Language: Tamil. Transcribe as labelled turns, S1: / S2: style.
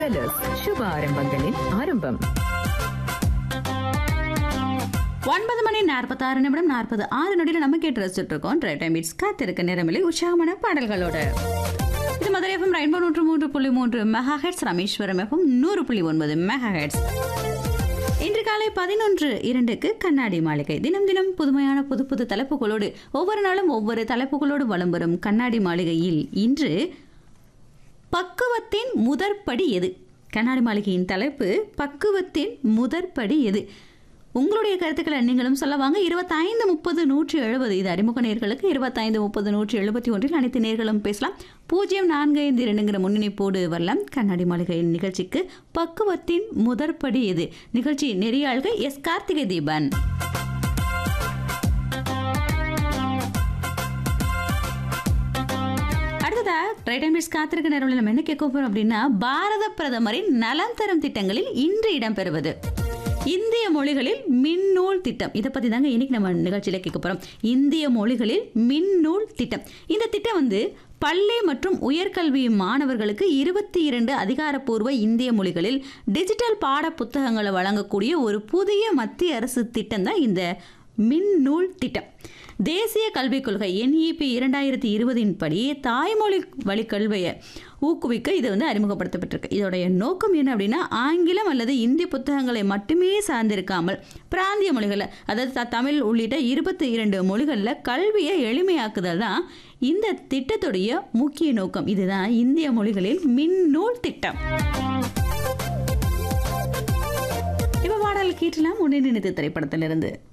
S1: Colors, சுப ஆரம்பங்களின் ஆரம்பம்
S2: ஒன்பது மணி நாற்பத்தாறு நிமிடம் நாற்பது ஆறு நொடியில் நம்ம கேட்டு ரசிச்சுட்டு இருக்கோம் ட்ரை டைம் இட்ஸ் காத்திருக்க நேரமில்லை உற்சாகமான பாடல்களோட இது மதுரை எஃப்எம் ரெயின்போ நூற்று மூன்று புள்ளி மூன்று மெகா ஹெட்ஸ் ராமேஸ்வரம் எஃப்எம் நூறு புள்ளி ஒன்பது மெகா ஹெட்ஸ் இன்று காலை பதினொன்று இரண்டுக்கு கண்ணாடி மாளிகை தினம் தினம் புதுமையான புது புது தலைப்புகளோடு ஒவ்வொரு நாளும் ஒவ்வொரு தலைப்புகளோடு வலம் வரும் கண்ணாடி மாளிகையில் இன்று பக்குவத்தின் முதற்படி எது கண்ணாடி மாளிகையின் தலைப்பு பக்குவத்தின் முதற்படி எது உங்களுடைய கருத்துக்களை நீங்களும் சொல்ல வாங்க இருபத்தைந்து முப்பது நூற்றி எழுபது இது அறிமுக நேர்களுக்கு இருபத்தைந்து முப்பது நூற்றி எழுபத்தி ஒன்றில் அனைத்து நேர்களும் பேசலாம் பூஜ்ஜியம் நான்கு ஐந்து இரண்டுங்கிற முன்னணிப்போடு வரலாம் கண்ணாடி மாளிகையின் நிகழ்ச்சிக்கு பக்குவத்தின் முதற்படி எது நிகழ்ச்சி நெறியாள்கள் எஸ் கார்த்திகை தீபன் அடுத்ததா ரைடமிஸ் காத்திருக்க நேரம் நம்ம என்ன கேட்க போறோம் அப்படின்னா பாரத பிரதமரின் நலம் தரும் திட்டங்களில் இன்று இடம்பெறுவது இந்திய மொழிகளில் மின்னூல் திட்டம் இதை பத்தி தாங்க இன்னைக்கு நம்ம நிகழ்ச்சியில கேட்க போறோம் இந்திய மொழிகளில் மின்னூல் திட்டம் இந்த திட்டம் வந்து பள்ளி மற்றும் உயர்கல்வி மாணவர்களுக்கு இருபத்தி இரண்டு அதிகாரப்பூர்வ இந்திய மொழிகளில் டிஜிட்டல் பாட புத்தகங்களை வழங்கக்கூடிய ஒரு புதிய மத்திய அரசு திட்டம் தான் இந்த மின்னூல் திட்டம் தேசிய கல்விக் கொள்கை என்இபி இரண்டாயிரத்தி இருபதின் படி தாய்மொழி வழி கல்வியை ஊக்குவிக்க இது வந்து அறிமுகப்படுத்தப்பட்டிருக்கு இதோடைய நோக்கம் என்ன அப்படின்னா ஆங்கிலம் அல்லது இந்தி புத்தகங்களை மட்டுமே சார்ந்திருக்காமல் பிராந்திய மொழிகளில் அதாவது த- தமிழ் உள்ளிட்ட இருபத்தி இரண்டு மொழிகளில் கல்வியை எளிமையாக்குதல் தான் இந்த திட்டத்துடைய முக்கிய நோக்கம் இதுதான் இந்திய மொழிகளில் மின்னூல் திட்டம் இப்போ பாடல் கீட்டலாம் உன்னை நினைத்து திரைப்படத்திலிருந்து